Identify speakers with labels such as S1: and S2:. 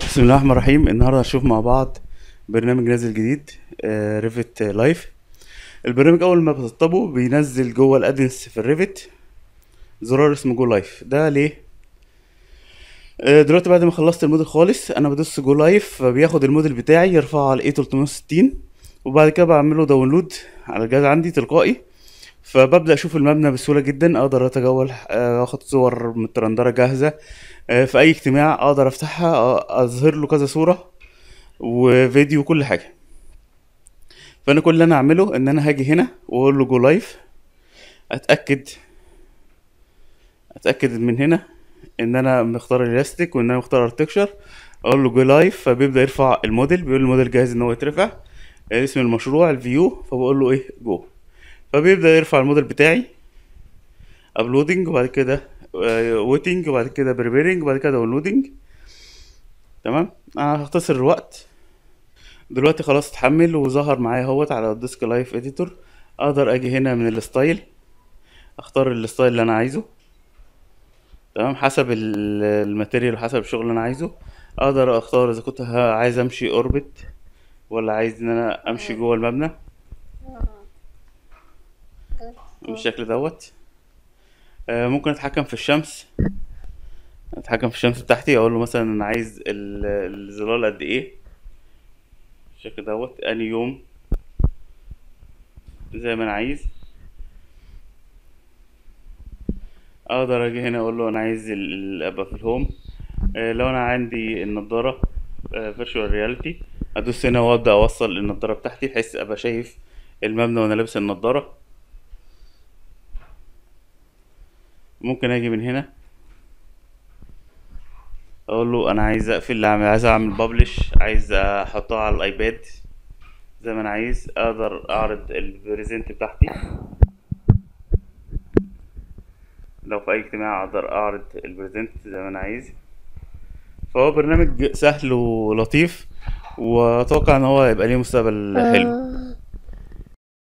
S1: بسم الله الرحمن الرحيم النهارده هنشوف مع بعض برنامج نازل جديد ريفت لايف البرنامج اول ما بتطبقه بينزل جوه الادنس في الريفت زرار اسمه جو لايف ده ليه آه، دلوقتي بعد ما خلصت الموديل خالص انا بدوس جو لايف فبياخد الموديل بتاعي يرفعه على اي 360 وبعد كده بعمله داونلود على الجهاز عندي تلقائي فببدأ أشوف المبنى بسهولة جدا أقدر أتجول آه، أخد صور مترندرة جاهزة آه، في أي اجتماع أقدر أفتحها آه، أظهر له كذا صورة وفيديو كل حاجة فأنا كل اللي أنا أعمله إن أنا هاجي هنا وأقول له جو لايف أتأكد أتأكد من هنا إن أنا مختار الإلاستيك وإن أنا مختار ارتكشر أقول له جو لايف فبيبدأ يرفع الموديل بيقول الموديل جاهز إن هو يترفع آه، اسم المشروع الفيو فبقول له إيه جو فبيبدأ يرفع الموديل بتاعي ابلودنج وبعد كده ويتنج وبعد كده بريبيرنج وبعد كده داونلودنج تمام انا هختصر الوقت دلوقتي خلاص اتحمل وظهر معايا اهوت على الديسك لايف اديتور اقدر اجي هنا من الستايل اختار الستايل اللي انا عايزه تمام حسب ال- الماتيريال وحسب الشغل اللي انا عايزه اقدر اختار اذا كنت ه- عايز امشي اوربت ولا عايز ان انا امشي جوه المبنى بالشكل دوت آه، ممكن اتحكم في الشمس اتحكم في الشمس بتاعتي اقول له مثلا انا عايز ال- الظلال قد ايه بالشكل دوت اني يوم زي ما انا عايز اقدر اجي هنا اقول له انا عايز ال- ال- ابقى في الهوم آه، لو انا عندي النضاره فيرتشوال رياليتي ادوس هنا وابدا اوصل النضاره بتاعتي بحيث ابقى شايف المبنى وانا لابس النضاره ممكن اجي من هنا اقول له انا عايز اقفل عايز اعمل ببلش عايز احطها على الايباد زي ما انا عايز اقدر اعرض البريزنت بتاعتي لو في اي اجتماع اقدر اعرض البريزنت زي ما انا عايز فهو برنامج سهل ولطيف واتوقع ان هو يبقى ليه مستقبل حلو